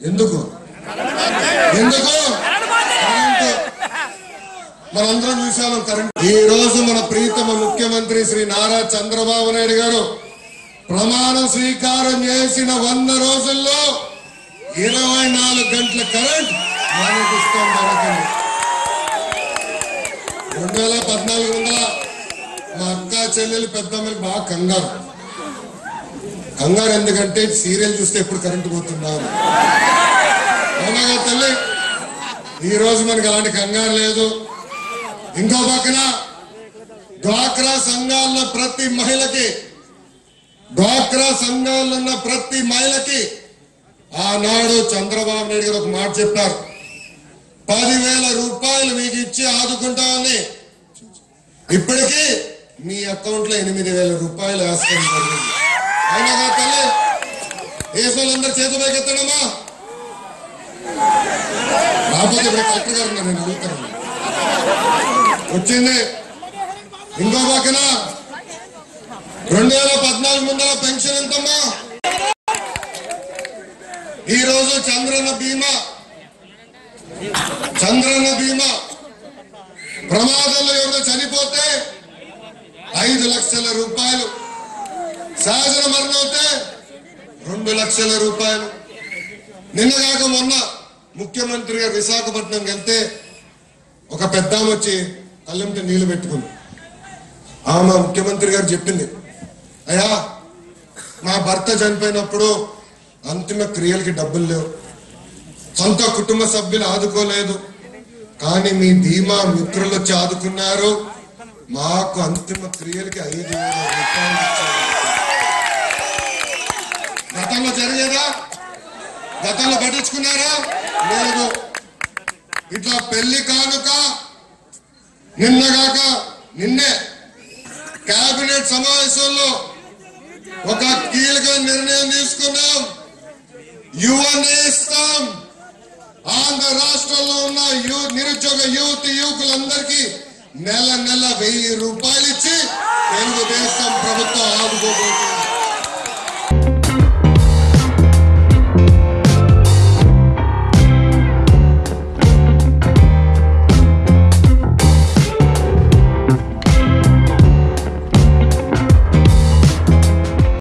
ఎందుకు ఎందుకు కరెంటు మనందరం చూసాము కరెంట్ ఈ రోజు మన ప్రీతమ ముఖ్యమంత్రి శ్రీ నారా చంద్రబాబు నాయుడు గారు ప్రమాణ స్వీకారం చేసిన వంద రోజుల్లో ఇరవై నాలుగు గంటల కరెంట్ మనకి ఇస్తాం దొరకండి రెండు వేల పద్నాలుగు వందల మా అక్క చెల్లెలు పెద్దమ్మకి బాగా కంగారు కంగారు ఎందుకంటే సీరియల్ చూస్తే ఎప్పుడు కరెంటు పోతుందా అని. అవునా కదా తల్లి ఈ రోజు మనకి అలాంటి కంగారు లేదు ఇంకో పక్కన డ్వాక్రా సంఘాల్లో ప్రతి మహిళకి డ్వాక్రా సంఘాల్లో ఉన్న ప్రతి మహిళకి ఆనాడు చంద్రబాబు నాయుడు గారు ఒక మాట చెప్పారు పదివేల రూపాయలు మీకు ఇచ్చి ఆదుకుంటామని ఇప్పటికీ మీ అకౌంట్ లో ఎనిమిది వేల రూపాయలు వేస్తాం జరిగింది అయినా కదా తల్లి దేశంలో చేతులు పైకెత్తడమా రాకపోతే ఇప్పుడు కలెక్టర్ గారు ఉన్నారు, నేను అడుగుతాను వచ్చింది ఇంకో పక్కన రెండు వేల పద్నాలుగు ముందర పెన్షన్ ఎంతమ్మా ఈ రోజు చంద్రన్న బీమా చంద్రన్న బీమా ప్రమాదంలో ఎవరైనా చనిపోతే ఐదు లక్షల రూపాయలు సహజ మరణం అయితే రెండు లక్షల రూపాయలు నిన్నగాక మొన్న ముఖ్యమంత్రి గారు విశాఖపట్నం వెళ్తే ఒక పెద్ద ఆమె వచ్చి కళ్ళెంట నీళ్లు పెట్టుకుంది ఆమె ముఖ్యమంత్రి గారు చెప్పింది అయ్యా మా భర్త చనిపోయినప్పుడు అంతిమ క్రియలకి డబ్బులు లేవు సొంత కుటుంబ సభ్యులు ఆదుకోలేదు కానీ మీ ధీమా మిత్రులు వచ్చి ఆదుకున్నారు మాకు అంతిమ క్రియలకి ఐదు వేల రూపాయలు ఇచ్చారు గతంలో జరిగేదా గతంలో పట్టించుకున్నారా లేదు ఇట్లా పెళ్లి కానుక నిన్నగాక నిన్నే కేబినెట్ సమావేశంలో ఒక కీలక నిర్ణయం తీసుకున్నాం యువ నేస్తం ఆంధ్ర రాష్ట్రంలో ఉన్న యూ నిరుద్యోగ యువతి యువకులందరికీ నెల నెల వెయ్యి రూపాయలు ఇచ్చి తెలుగుదేశం ప్రభుత్వం ఆదుకోబోతుంది